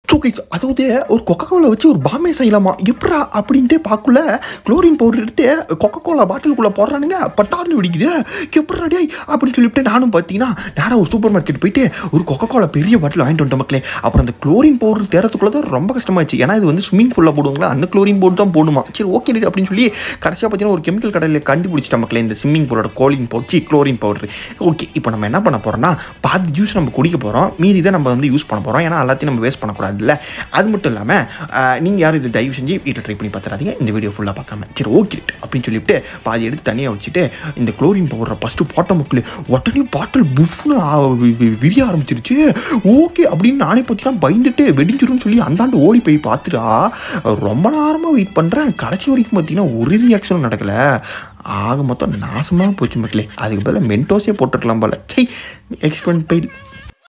so guys அதாவது ஒரு Coca Cola வச்சு ஒரு பாமே செய்யலாமா எப்படா அப்படின்ட்டு பார்க்கல குளோரின் பவுடர் எடுத்து கொக்கோ கோலா பாட்டிலுக்குள்ளே போடுறானுங்க பட்டார்னு வெடிக்குது எப்படா டேய் அப்படின்னு சொல்லிட்டு நானும் பார்த்தீங்கன்னா நேராக ஒரு சூப்பர் மார்க்கெட் போயிட்டு ஒரு கொக்கோ கோலா பெரிய பாட்டில் வாங்கிட்டு வந்துட்டோம் மக்களே அப்புறம் அந்த குளோரின் பவுடர் தேரத்துக்குள்ள தான் ரொம்ப கஷ்டமாச்சு ஏன்னா இது வந்து ஸ்விம்மிங் ஃபுல்லாக போடுவாங்களா அந்த குளோரின் பவுடர் தான் போடுமா சரி ஓகே அப்படின்னு சொல்லி கடைசியாக பார்த்தீங்கன்னா ஒரு கெமிக்கல் கடையில் கண்டுபிடிச்சிட்டோம் மக்களே இந்த ஸ்விம்மிங் பூலோட கோலின் பவுச்சி குளோரின் பவுடர் ஓகே இப்போ நம்ம என்ன பண்ண போகிறோம்னா பாதி ஜூஸ் நம்ம குடிக்க போகிறோம் மீதி தான் நம்ம வந்து யூஸ் பண்ண போகிறோம் ஏன்னா எல்லாத்தையும் நம்ம வேஸ்ட் பண்ணக்கூடாதுல்ல அது மட்டும் இல்லாமல் நீங்கள் யாரும் இது தயவு செஞ்சு வீட்டில் ட்ரை பண்ணி பார்த்துறாதீங்க இந்த வீடியோ ஃபுல்லாக பார்க்காம சரி ஓகே அப்படின்னு சொல்லிட்டு பாதி எடுத்து தனியாக வச்சுட்டு இந்த குளோரின் பவுடரை ஃபஸ்ட்டு போட்ட மக்கள் உடனே பாட்டில் புஃப்னு விரிய ஆரம்பிச்சிருச்சு ஓகே அப்படின்னு நானே பார்த்தீங்கன்னா பயந்துட்டு வெடிஞ்சிரும்னு சொல்லி அந்தாண்டு ஓடி போய் பார்த்துட்டா ரொம்ப நேரமாக வெயிட் பண்ணுறேன் கடைசி வரைக்கும் பார்த்தீங்கன்னா ஒரு ரியாக்ஷனும் நடக்கலை ஆக மொத்தம் நாசமாக போச்சு மக்களே அதுக்கு பதிலாக மென்டோஸே போட்டுருக்கலாம் போல சை எக்ஸ்பெண்ட் போய்